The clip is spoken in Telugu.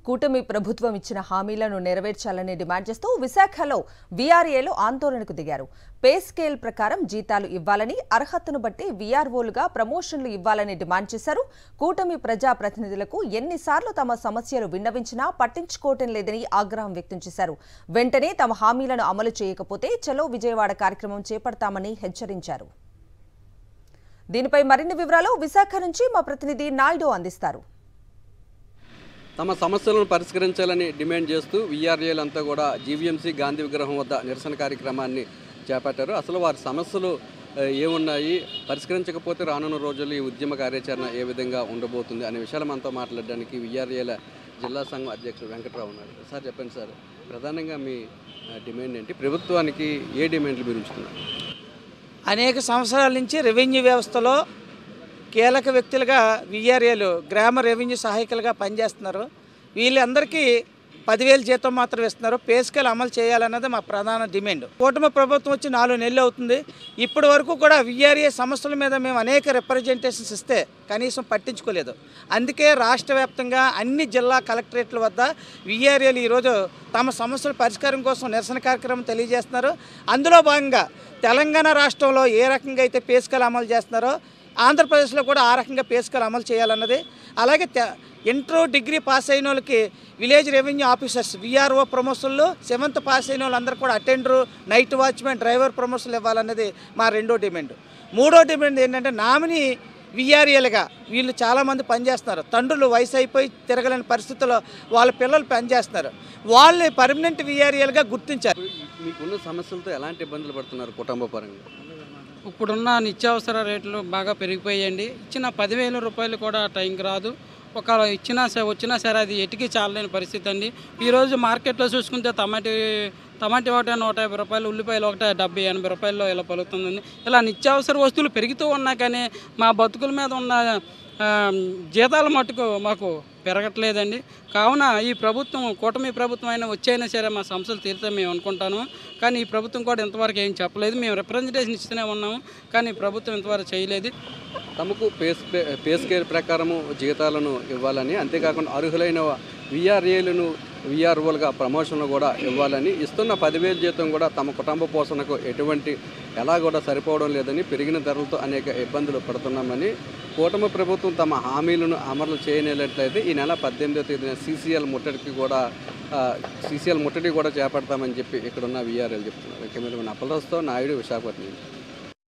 కూటమి ప్రభుత్వం ఇచ్చిన హామీలను నెరవేర్చాలని డిమాండ్ చేస్తూ విశాఖలో వీఆర్ఏలు ఆందోళనకు దిగారు పే స్కేల్ ప్రకారం జీతాలు ఇవ్వాలని అర్హతను బట్టి వీఆర్ఓలుగా ప్రమోషన్లు ఇవ్వాలని డిమాండ్ చేశారు కూటమి ప్రజా ప్రతినిధులకు ఎన్నిసార్లు తమ సమస్యలు విన్నవించినా పట్టించుకోవటం లేదని ఆగ్రహం వ్యక్తం చేశారు వెంటనే తమ హామీలను అమలు చేయకపోతే చలో విజయవాడ కార్యక్రమం చేపడతామని హెచ్చరించారు దీనిపై మరిన్ని వివరాలు విశాఖ నుంచి మా ప్రతినిధి నాయుడు అందిస్తారు తమ సమస్యలను పరిష్కరించాలని డిమాండ్ చేస్తూ వీఆర్ఏలంతా కూడా జీవీఎంసీ గాంధీ విగ్రహం వద్ద నిరసన కార్యక్రమాన్ని చేపట్టారు అసలు వారి సమస్యలు ఆ, ఏమున్నాయి పరిష్కరించకపోతే రానున్న రోజుల్లో ఈ ఉద్యమ కార్యాచరణ ఏ విధంగా ఉండబోతుంది అనే విషయాలు మనతో మాట్లాడడానికి వీఆర్ఏల జిల్లా సంఘం అధ్యక్షుడు వెంకట్రావు ఉన్నారు సార్ చెప్పండి సార్ ప్రధానంగా మీ ఆ, డిమాండ్ ఏంటి ప్రభుత్వానికి ఏ డిమాండ్లు మీరు ఉంచుతున్నారు అనేక సంవత్సరాల నుంచి రెవెన్యూ వ్యవస్థలో కీలక వ్యక్తులుగా విఆర్ఏలు గ్రామ రెవెన్యూ సహాయకులుగా పనిచేస్తున్నారు వీళ్ళందరికీ పదివేలు జీతం మాత్రం ఇస్తున్నారు పే స్కేల్ అమలు చేయాలన్నది మా ప్రధాన డిమాండ్ కూటమి ప్రభుత్వం వచ్చి నాలుగు నెలలు అవుతుంది ఇప్పటి వరకు కూడా విఆర్ఏ సమస్యల మీద మేము అనేక రిప్రజెంటేషన్స్ ఇస్తే కనీసం పట్టించుకోలేదు అందుకే రాష్ట్ర వ్యాప్తంగా అన్ని జిల్లా కలెక్టరేట్ల వద్ద విఆర్ఏలు ఈరోజు తమ సమస్యల పరిష్కారం కోసం నిరసన కార్యక్రమం తెలియజేస్తున్నారు అందులో భాగంగా తెలంగాణ రాష్ట్రంలో ఏ రకంగా అయితే పే స్కేల్ అమలు చేస్తున్నారో ఆంధ్రప్రదేశ్లో కూడా ఆ రకంగా పే స్కేల్ అమలు చేయాలన్నది అలాగే తె- ఇంటర్ డిగ్రీ పాస్ అయిన వాళ్ళకి విలేజ్ రెవెన్యూ ఆఫీసర్స్ విఆర్ఓ ప్రమోషన్లు సెవెంత్ పాస్ అయిన వాళ్ళందరూ కూడా అటెండరు నైట్ వాచ్మెన్ డ్రైవర్ ప్రమోషన్లు ఇవ్వాలన్నది మా రెండో డిమాండ్ మూడో డిమాండ్ ఏంటంటే నామినీ విఆర్ఏలుగా వీళ్ళు చాలామంది పనిచేస్తున్నారు తండ్రులు వయసు అయిపోయి తిరగలేని పరిస్థితుల్లో వాళ్ళ పిల్లలు పనిచేస్తున్నారు వాళ్ళని పర్మనెంట్ విఆర్ఏలుగా గుర్తించారు మీకున్న సమస్యలతో ఎలాంటి ఇబ్బందులు పడుతున్నారు కుటుంబ పరంగా ఇప్పుడున్న నిత్యావసర రేట్లు బాగా పెరిగిపోయాయండి ఇచ్చిన పదివేల రూపాయలు కూడా టైంకి రాదు ఒక ఇచ్చినా సరే వచ్చినా సరే అది ఎటికి చాలలేని పరిస్థితి అండి ఈరోజు మార్కెట్లో చూసుకుంటే టమాటీ టమాటీ ఒకటే నూట యాభై రూపాయలు ఉల్లిపాయలు ఒకటే డెబ్బై ఎనభై రూపాయల్లో ఇలా పలుకుతుందండి ఇలా నిత్యావసర వస్తువులు పెరుగుతూ ఉన్నా కానీ మా బతుకుల మీద ఉన్న ఆ, జీతాలు మటుకు మాకు పెరగట్లేదండి కావున ఈ ప్రభుత్వం కూటమి ప్రభుత్వం అయినా వచ్చైనా సరే మా సమస్యలు తీరితే మేము అనుకుంటాను కానీ ఈ ప్రభుత్వం కూడా ఇంతవరకు ఏం చెప్పలేదు మేము రిప్రజెంటేషన్ ఇస్తూనే ఉన్నాము కానీ ప్రభుత్వం ఇంతవరకు చేయలేదు తమకు పేస్ పే స్కేల్ ప్రకారము జీతాలను ఇవ్వాలని అంతేకాకుండా అర్హులైన విఆర్ఏలను విఆర్ఓలుగా ప్రమోషన్లు కూడా ఇవ్వాలని ఇస్తున్న పదివేల జీతం కూడా తమ కుటుంబ పోషణకు ఎటువంటి ఎలా కూడా సరిపోవడం లేదని పెరిగిన ధరలతో అనేక ఇబ్బందులు పడుతున్నామని కూటమి ప్రభుత్వం తమ హామీలను అమలు చేయనేట్లయితే ఈ నెల పద్దెనిమిదో తేదీన సీసీఎల్ ముట్టడికి కూడా సీసీఎల్ ముట్టడి కూడా చేపడతామని చెప్పి ఇక్కడున్న విఆర్ఎల్ చెప్తున్నారు కెమెరామెన్ అప్పలరాజుతో నాయుడు విశాఖపట్నం